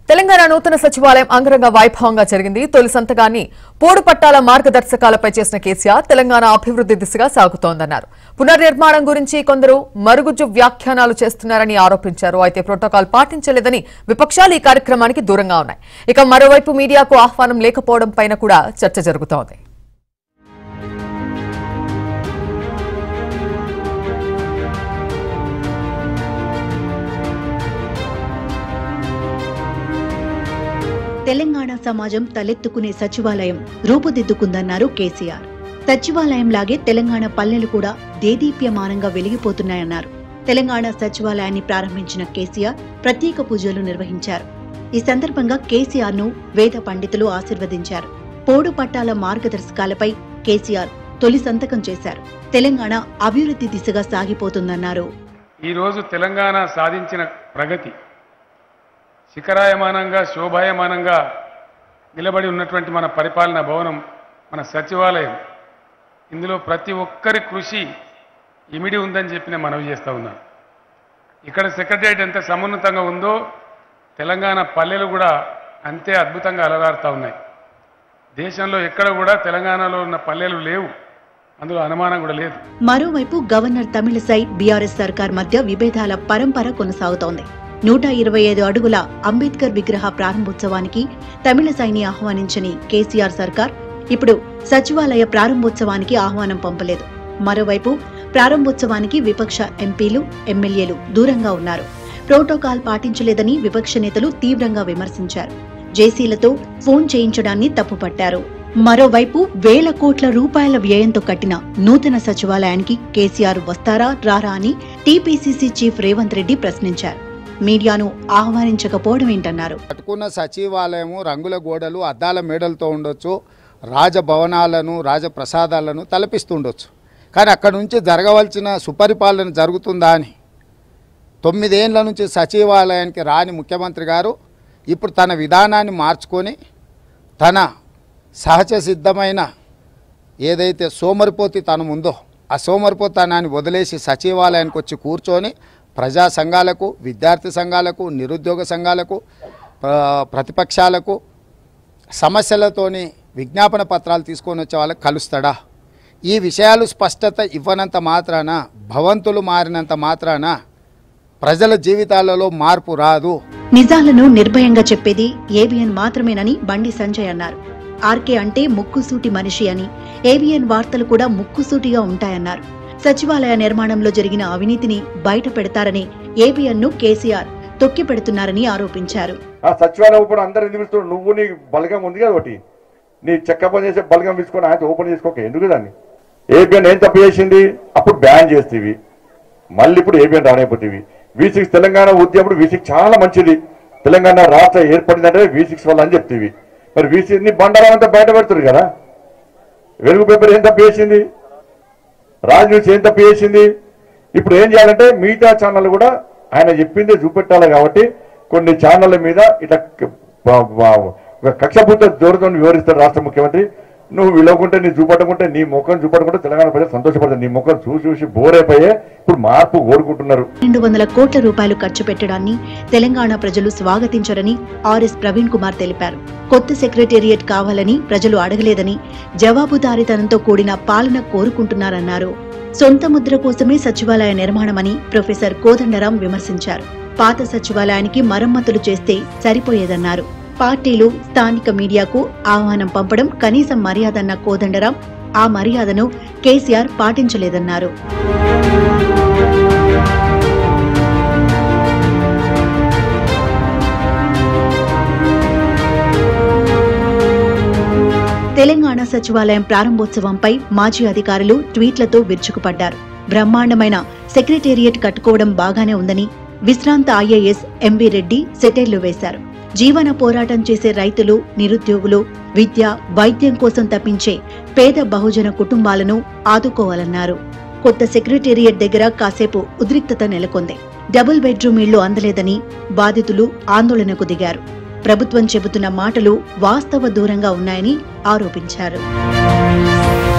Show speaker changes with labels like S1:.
S1: తెలంగాణ నూతన సచివాలయం అంగరంగ వైభవంగా జరిగింది తొలి సంతకాన్ని పోడు పట్టాల మార్గదర్శకాలపై చేసిన కేసీఆర్ తెలంగాణ అభివృద్ధి దిశగా సాగుతోందన్నారు పునర్నిర్మాణం గురించి కొందరు మరుగుజ్జు వ్యాఖ్యానాలు చేస్తున్నారని ఆరోపించారు అయితే ప్రోటోకాల్ పాటించలేదని విపక్షాలు ఈ కార్యక్రమానికి దూరంగా ఉన్నాయి ఇక మరోవైపు మీడియాకు ఆహ్వానం లేకపోవడం పైన కూడా చర్చ జరుగుతోంది
S2: తెలంగాణ సమాజం తలెత్తుకునే సచివాలయం రూపుదిద్దుకుందన్నారు కేసీఆర్ సచివాలయంలాగే తెలంగాణ పల్లెలు కూడా దేదీప్యమానంగా వెలిగిపోతున్నాయన్నారు తెలంగాణ సచివాలయాన్ని ప్రారంభించిన కేసీఆర్ ప్రత్యేక పూజలు నిర్వహించారు ఈ సందర్భంగా కేసీఆర్ ను వేద పండితులు ఆశీర్వదించారు పోడు పట్టాల మార్గదర్శకాలపై కేసీఆర్ తొలి సంతకం చేశారు తెలంగాణ అభివృద్ధి దిశగా సాగిపోతుందన్నారు
S3: ఈరోజు తెలంగాణ సాధించిన ప్రగతి శిఖరాయమానంగా శోభాయమానంగా నిలబడి ఉన్నటువంటి మన పరిపాలనా భవనం మన సచివాలయం ఇందులో ప్రతి ఒక్కరి కృషి ఇమిడి ఉందని చెప్పి నేను మనవి చేస్తూ ఉన్నాను ఇక్కడ సెక్రటరియట్ ఎంత సమున్నతంగా ఉందో తెలంగాణ పల్లెలు కూడా అంతే అద్భుతంగా అలరారుతూ ఉన్నాయి దేశంలో ఎక్కడ కూడా తెలంగాణలో ఉన్న పల్లెలు లేవు అందులో అనుమానం కూడా లేదు
S2: మరోవైపు గవర్నర్ తమిళసై బీఆర్ఎస్ సర్కార్ మధ్య విభేదాల పరంపర కొనసాగుతోంది నూట ఇరవై ఐదు అడుగుల అంబేద్కర్ విగ్రహ ప్రారంభోత్సవానికి తమిళసైని ఆహ్వానించని కేసీఆర్ సర్కార్ ఇప్పుడు సచివాలయ ప్రారంభోత్సవానికి ఆహ్వానం పంపలేదు మరోవైపు ప్రారంభోత్సవానికి విపక్ష ఎంపీలు ఎమ్మెల్యేలు దూరంగా ఉన్నారు ప్రోటోకాల్ పాటించలేదని విపక్ష నేతలు తీవ్రంగా విమర్శించారు జేసీలతో ఫోన్ చేయించడాన్ని తప్పుపట్టారు మరోవైపు వేల కోట్ల రూపాయల వ్యయంతో కట్టిన నూతన సచివాలయానికి కేసీఆర్ వస్తారా రారా అని టీపీసీసీ చీఫ్ రేవంత్ రెడ్డి ప్రశ్నించారు మీడియాను ఆహ్వానించకపోవడం ఏంటన్నారు
S4: కట్టుకున్న సచివాలయము రంగుల గోడలు అద్దాల మేడలతో ఉండొచ్చు రాజభవనాలను రాజప్రసాదాలను తలపిస్తుండొచ్చు కానీ అక్కడ నుంచి జరగవలసిన సుపరిపాలన జరుగుతుందా అని తొమ్మిదేండ్ల నుంచి సచివాలయానికి రాని ముఖ్యమంత్రి గారు ఇప్పుడు తన విధానాన్ని మార్చుకొని తన సహజ సిద్ధమైన ఏదైతే సోమరిపోతి తనం ఉందో ఆ సోమరిపోతనాన్ని వదిలేసి సచివాలయానికి వచ్చి కూర్చొని ప్రజా సంఘాలకు విద్యార్థి సంఘాలకు నిరుద్యోగ సంఘాలకు ప్ర- ప్రతిపక్షాలకు సమస్యలతోని విజ్ఞాపన పత్రాలు తీసుకొని వచ్చే వాళ్ళకి కలుస్తాడా ఈ విషయాలు స్పష్టత ఇవ్వనంత మాత్రాన భవంతులు మారినంత మాత్రాన ప్రజల జీవితాలలో మార్పు రాదు
S2: నిజాలను నిర్భయంగా చెప్పేది ఏబిఎన్ మాత్రమేనని బండి సంజయ్ అన్నారు ఆర్కే అంటే ముక్కుసూటి మనిషి అని ఏబిఎన్ వార్తలు కూడా ముక్కుసూటిగా ఉంటాయన్నారు సచివాలయ నిర్మాణంలో జరిగిన అవినీతిని బయట పెడతారని ఏబిఎన్ ను కేసీఆర్ తొక్కిపెడుతున్నారని ఆరోపించారు
S5: ఆ సచివాలయం ఓపెన్ అందరు ఎందుకు పిలుస్తున్నాడు నువ్వు నీ బలగం ఉంది కదా ఒకటి నీ చెక్క పని చేసే బలగం తీసుకొని ఆయన ఓపెన్ చేసుకోక ఎందుకు దాన్ని ఏబిఎన్ ఏం తప్పు చేసింది అప్పుడు బ్యాన్ చేస్తేవి మళ్ళీ ఇప్పుడు ఏబిఎన్ రానైపోతేవి వి సిక్స్ తెలంగాణ ఉద్యమప్పుడు వి సిక్స్ చాలా మంచిది తెలంగాణ రాష్ట్ర ఏర్పడిందంటే వి సిక్స్ వల్ల అని చెప్తేవి మరి వి సిక్స్ ని బండారం అంతా బయట పెడుతుంది కదా వెలుగు పేపర్ ఏం తప్పు చేసింది రాజ్ న్యూస్ ఏం తప్పు చేసింది ఇప్పుడు ఏం చేయాలంటే మిగతా ఛానల్ కూడా ఆయన చెప్పిందే చూపెట్టాలి కాబట్టి కొన్ని ఛానళ్ళ మీద ఇట్లా క- బ- బ- ఒక కక్షపూత దూరతో వివరిస్తాడు రాష్ట్ర ముఖ్యమంత్రి నువ్వు విలవకుంటే నీ చూపట్టుకుంటే నీ ముఖం చూపట్టుకుంటే తెలంగాణ ప్రజలు సంతోషపడతారు నీ ముఖం చూసి చూసి బోర్ అయిపోయే ఇప్పుడు మార్పు కోరుకుంటున్నారు
S2: రెండు వందల కోట్ల రూపాయలు ఖర్చు పెట్టడాన్ని తెలంగాణ ప్రజలు స్వాగతించరని ఆర్ఎస్ ప్రవీణ్ కుమార్ తెలిపారు కొత్త సెక్రటేరియట్ కావాలని ప్రజలు అడగలేదని జవాబుదారీతనంతో కూడిన పాలన కోరుకుంటున్నారన్నారు సొంత ముద్ర కోసమే సచివాలయ నిర్మాణమని ప్రొఫెసర్ కోదండరాం విమర్శించారు పాత సచివాలయానికి మరమ్మతులు చేస్తే సరిపోయేదన్నారు పార్టీలు స్థానిక మీడియాకు ఆహ్వానం పంపడం కనీస మర్యాదన్న కోదండరాం ఆ మర్యాదను కేసీఆర్ పాటించలేదన్నారు తెలంగాణ సచివాలయం ప్రారంభోత్సవంపై మాజీ అధికారులు ట్వీట్లతో విరుచుకుపడ్డారు బ్రహ్మాండమైన సెక్రటేరియట్ కట్టుకోవడం బాగానే ఉందని విశ్రాంత ఐఏఎస్ ఎంవి రెడ్డి సెటైర్లు వేశారు జీవన పోరాటం చేసే రైతులు నిరుద్యోగులు విద్య వైద్యం కోసం తప్పించే పేద బహుజన కుటుంబాలను ఆదుకోవాలన్నారు కొత్త సెక్రటేరియట్ దగ్గర కాసేపు ఉద్రిక్తత నెలకొంది డబుల్ బెడ్రూమ్ ఇళ్లు అందలేదని బాధితులు ఆందోళనకు దిగారు ప్రభుత్వం చెబుతున్న మాటలు వాస్తవ దూరంగా ఉన్నాయని ఆరోపించారు